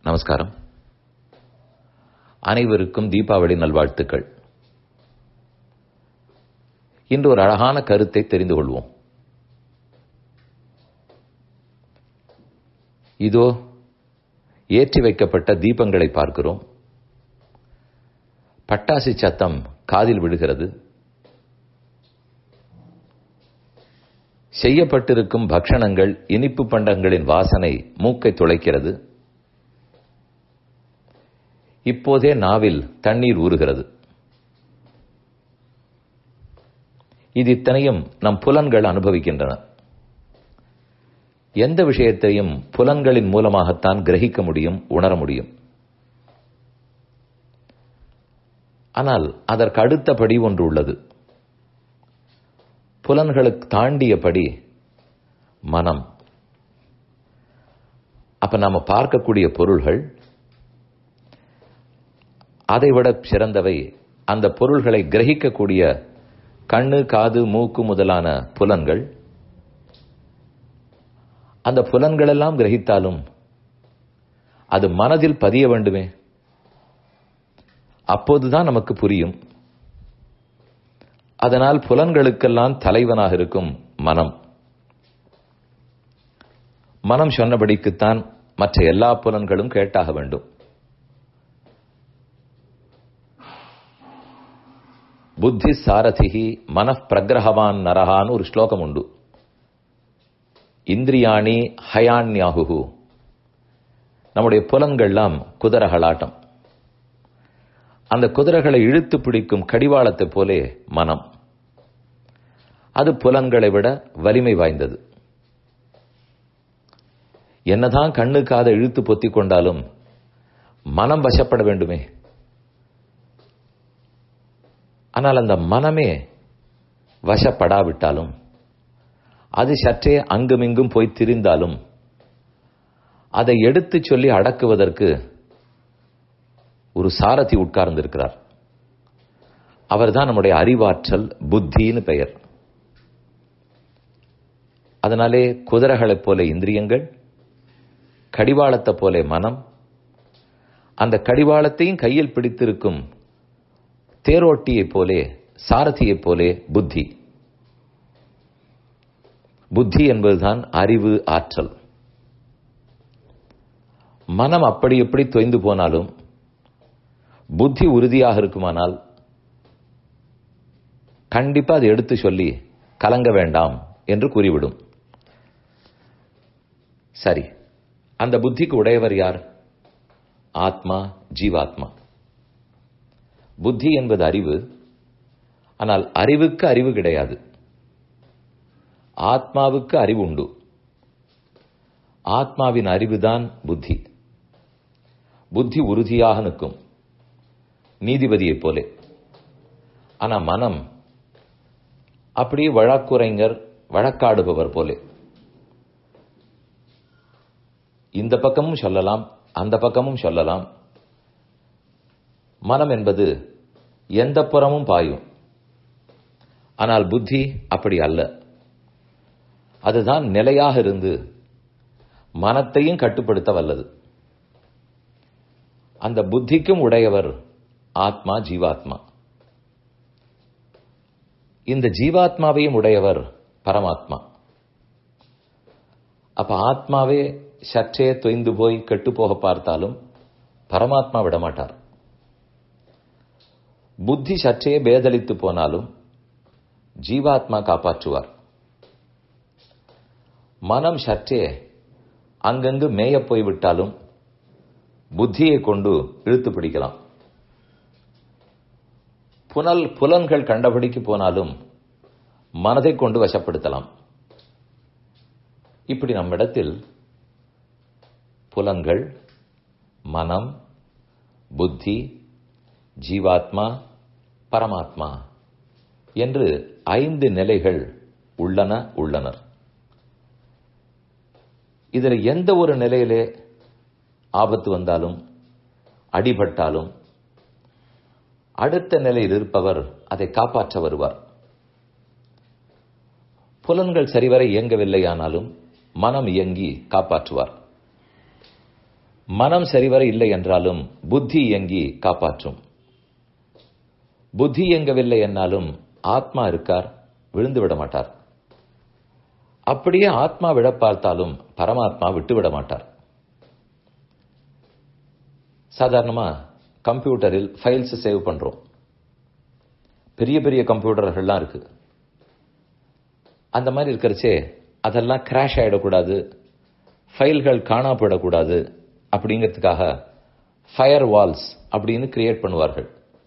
நமஸ்காரம் அனைவருக்கும் தீபாவளி நல்வாழ்த்துக்கள் இன்று ஒரு அழகான கருத்தை தெரிந்து கொள்வோம் இதோ ஏற்றி வைக்கப்பட்ட தீபங்களை பார்க்கிறோம் பட்டாசு சத்தம் காதில் விழுகிறது செய்யப்பட்டிருக்கும் பக்ஷணங்கள் இனிப்பு பண்டங்களின் வாசனை மூக்கை துளைக்கிறது இப்போதே நாவில் தண்ணீர் ஊறுகிறது இது இத்தனையும் நம் புலன்கள் அனுபவிக்கின்றன எந்த விஷயத்தையும் புலன்களின் மூலமாகத்தான் கிரகிக்க முடியும் உணர முடியும் ஆனால் அதற்கு அடுத்தபடி ஒன்று உள்ளது புலன்களுக்கு தாண்டியபடி மனம் அப்ப நாம பார்க்கக்கூடிய பொருள்கள் அதைவிட சிறந்தவை அந்த பொருள்களை கிரகிக்கக்கூடிய கண்ணு காது மூக்கு முதலான புலன்கள் அந்த புலன்களெல்லாம் கிரகித்தாலும் அது மனதில் பதிய வேண்டுமே அப்போதுதான் நமக்கு புரியும் அதனால் புலன்களுக்கெல்லாம் தலைவனாக இருக்கும் மனம் மனம் சொன்னபடிக்குத்தான் மற்ற எல்லா புலன்களும் கேட்டாக வேண்டும் புத்தி சாரதிகி மனப்பிரகிரகவான் நரகான்னு ஒரு ஸ்லோகம் உண்டு இந்திரியாணி ஹயான்யாகு நம்முடைய புலன்கள்லாம் குதிரகளாட்டம் அந்த குதிரைகளை இழுத்து பிடிக்கும் கடிவாளத்தை போலே மனம் அது புலன்களை விட வலிமை வாய்ந்தது என்னதான் கண்ணு காதை இழுத்து பொத்தி கொண்டாலும் மனம் வசப்பட வேண்டுமே ஆனால் அந்த மனமே வசப்படாவிட்டாலும் அது சற்றே அங்குமிங்கும் போய் திரிந்தாலும் அதை எடுத்து சொல்லி அடக்குவதற்கு ஒரு சாரதி உட்கார்ந்திருக்கிறார் அவர்தான் நம்முடைய அறிவாற்றல் புத்தின்னு பெயர் அதனாலே குதிரைகளைப் போல இந்திரியங்கள் கடிவாளத்தை போல மனம் அந்த கடிவாளத்தையும் கையில் பிடித்திருக்கும் தேரோட்டியைப் போலே சாரதியைப் போலே புத்தி புத்தி என்பதுதான் அறிவு ஆற்றல் மனம் அப்படி எப்படி தொய்ந்து போனாலும் புத்தி உறுதியாக இருக்குமானால் கண்டிப்பா அதை எடுத்து சொல்லி கலங்க வேண்டாம் என்று கூறிவிடும் சரி அந்த புத்திக்கு உடையவர் யார் ஆத்மா ஜீவாத்மா புத்தி என்பது அறிவு ஆனால் அறிவுக்கு அறிவு கிடையாது ஆத்மாவுக்கு அறிவு உண்டு ஆத்மாவின் அறிவுதான் புத்தி புத்தி உறுதியாக நிற்கும் நீதிபதியைப் போலே ஆனா மனம் அப்படியே வழக்குரைஞர் வழக்காடுபவர் போலே இந்த பக்கமும் சொல்லலாம் அந்த பக்கமும் சொல்லலாம் மனம் என்பது எந்த புறமும் பாயும் ஆனால் புத்தி அப்படி அல்ல அதுதான் நிலையாக இருந்து மனத்தையும் கட்டுப்படுத்த வல்லது அந்த புத்திக்கும் உடையவர் ஆத்மா ஜீவாத்மா இந்த ஜீவாத்மாவையும் உடையவர் பரமாத்மா அப்ப ஆத்மாவே சற்றே தொய்ந்து போய் கெட்டு போக பார்த்தாலும் பரமாத்மா விடமாட்டார் புத்தி சற்றே பேதலித்து போனாலும் ஜீவாத்மா காப்பாற்றுவார் மனம் சற்றே அங்கங்கு மேய போய்விட்டாலும் புத்தியை கொண்டு இழுத்து பிடிக்கலாம் புனல் புலன்கள் கண்டபடிக்கு போனாலும் மனதை கொண்டு வசப்படுத்தலாம் இப்படி நம்மிடத்தில் புலன்கள் மனம் புத்தி ஜீவாத்மா பரமாத்மா என்று ஐந்து நிலைகள் உள்ளன உள்ளனர் இதில் எந்த ஒரு நிலையிலே ஆபத்து வந்தாலும் அடிபட்டாலும் அடுத்த நிலையில் இருப்பவர் அதை காப்பாற்ற வருவார் புலன்கள் சரிவர இயங்கவில்லையானாலும் மனம் இயங்கி காப்பாற்றுவார் மனம் சரிவர இல்லை என்றாலும் புத்தி இயங்கி காப்பாற்றும் புத்தி இயங்கவில்லை என்னாலும் ஆத்மா இருக்கார் விழுந்து விட மாட்டார் அப்படியே ஆத்மா விட பார்த்தாலும் பரமாத்மா விட்டு விட மாட்டார் சாதாரணமா கம்ப்யூட்டரில் ஃபைல்ஸ் சேவ் பண்றோம் பெரிய பெரிய கம்ப்யூட்டர்கள்லாம் இருக்கு அந்த மாதிரி இருக்கிறச்சே அதெல்லாம் கிராஷ் ஆயிடக்கூடாது ஃபைல்கள் காணா போயிடக்கூடாது அப்படிங்கிறதுக்காக ஃபயர் வால்ஸ் அப்படின்னு கிரியேட் பண்ணுவார்கள்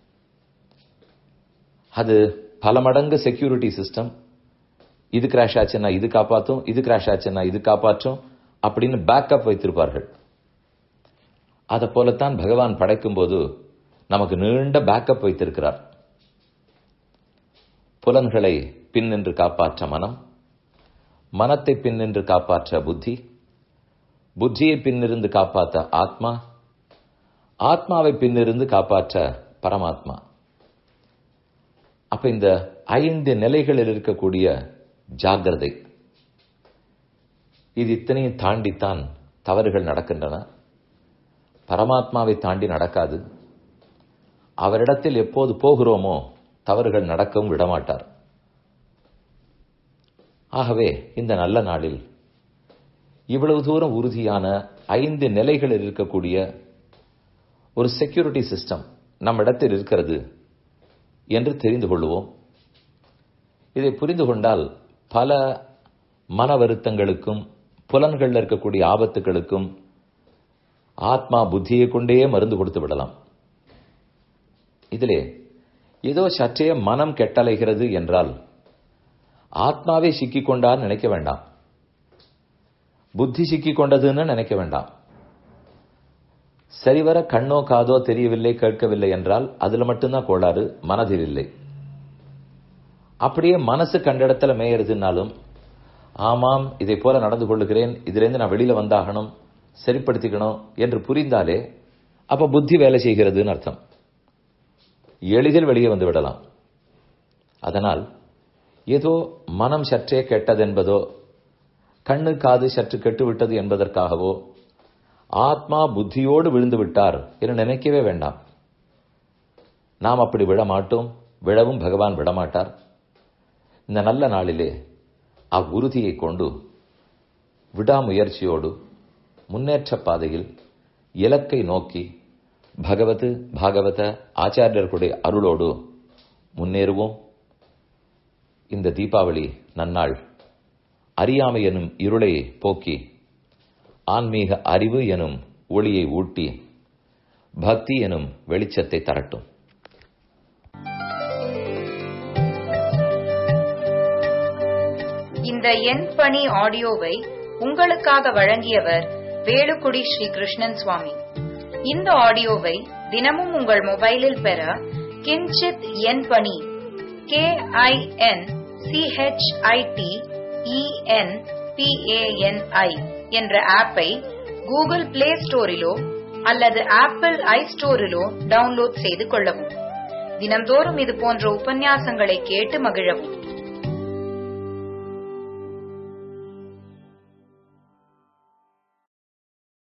அது பல மடங்கு செக்யூரிட்டி சிஸ்டம் இது கிராஷ் ஆச்சுன்னா இது காப்பாற்றும் இது கிராஷ் ஆச்சுன்னா இது காப்பாற்றும் அப்படின்னு பேக்கப் வைத்திருப்பார்கள் அதை போலத்தான் பகவான் படைக்கும் போது நமக்கு நீண்ட பேக்கப் வைத்திருக்கிறார் புலன்களை பின்னின்று காப்பாற்ற மனம் மனத்தை பின்னின்று காப்பாற்ற புத்தி புத்தியை பின்னிருந்து காப்பாற்ற ஆத்மா ஆத்மாவை பின்னிருந்து காப்பாற்ற பரமாத்மா அப்ப இந்த ஐந்து நிலைகளில் இருக்கக்கூடிய ஜாகிரதை இது இத்தனையும் தாண்டித்தான் தவறுகள் நடக்கின்றன பரமாத்மாவை தாண்டி நடக்காது அவரிடத்தில் எப்போது போகிறோமோ தவறுகள் நடக்கவும் விடமாட்டார் ஆகவே இந்த நல்ல நாளில் இவ்வளவு தூரம் உறுதியான ஐந்து நிலைகளில் இருக்கக்கூடிய ஒரு செக்யூரிட்டி சிஸ்டம் நம்மிடத்தில் இருக்கிறது என்று தெரிந்து கொள்வோம் இதை புரிந்து கொண்டால் பல மன வருத்தங்களுக்கும் புலன்களில் இருக்கக்கூடிய ஆபத்துகளுக்கும் ஆத்மா புத்தியை கொண்டே மருந்து கொடுத்து விடலாம் இதிலே ஏதோ சற்றே மனம் கெட்டலைகிறது என்றால் ஆத்மாவே சிக்கிக் கொண்டார் நினைக்க வேண்டாம் புத்தி சிக்கிக் கொண்டதுன்னு நினைக்க வேண்டாம் சரிவர கண்ணோ காதோ தெரியவில்லை கேட்கவில்லை என்றால் அதுல மட்டும்தான் கோளாறு மனதில் இல்லை அப்படியே மனசு கண்ட இடத்துல மேயறதுனாலும் ஆமாம் இதை போல நடந்து கொள்ளுகிறேன் இதிலிருந்து நான் வெளியில வந்தாகணும் சரிப்படுத்திக்கணும் என்று புரிந்தாலே அப்ப புத்தி வேலை செய்கிறதுன்னு அர்த்தம் எளிதில் வெளியே வந்து விடலாம் அதனால் ஏதோ மனம் சற்றே கெட்டதென்பதோ கண்ணு காது சற்று கெட்டுவிட்டது என்பதற்காகவோ ஆத்மா புத்தியோடு விழுந்து விட்டார் என்று நினைக்கவே வேண்டாம் நாம் அப்படி விழ மாட்டோம் விழவும் பகவான் விடமாட்டார் இந்த நல்ல நாளிலே அவ்வுறுதியை கொண்டு விடாமுயற்சியோடு முன்னேற்ற பாதையில் இலக்கை நோக்கி பகவத் பாகவத ஆச்சாரியர்களுடைய அருளோடு முன்னேறுவோம் இந்த தீபாவளி நன்னாள் அறியாமை எனும் இருளை போக்கி ஆன்மீக அறிவு எனும் ஒளியை ஊட்டி பக்தி எனும் வெளிச்சத்தை தரட்டும் இந்த எண் பணி ஆடியோவை உங்களுக்காக வழங்கியவர் வேலுக்குடி ஸ்ரீ கிருஷ்ணன் சுவாமி இந்த ஆடியோவை தினமும் உங்கள் மொபைலில் பெற கிஞ்சித் எண் பணி கே ஐ என் சிஹெச்ஐடி இஎன் பிஏஎன்ஐ என்ற ஆப்பை கூகுள் பிளே ஸ்டோரிலோ அல்லது ஆப்பிள் ஐ ஸ்டோரிலோ டவுன்லோட் செய்து கொள்ளவும் தினம்தோறும் இது போன்ற உபன்யாசங்களை கேட்டு மகிழவும்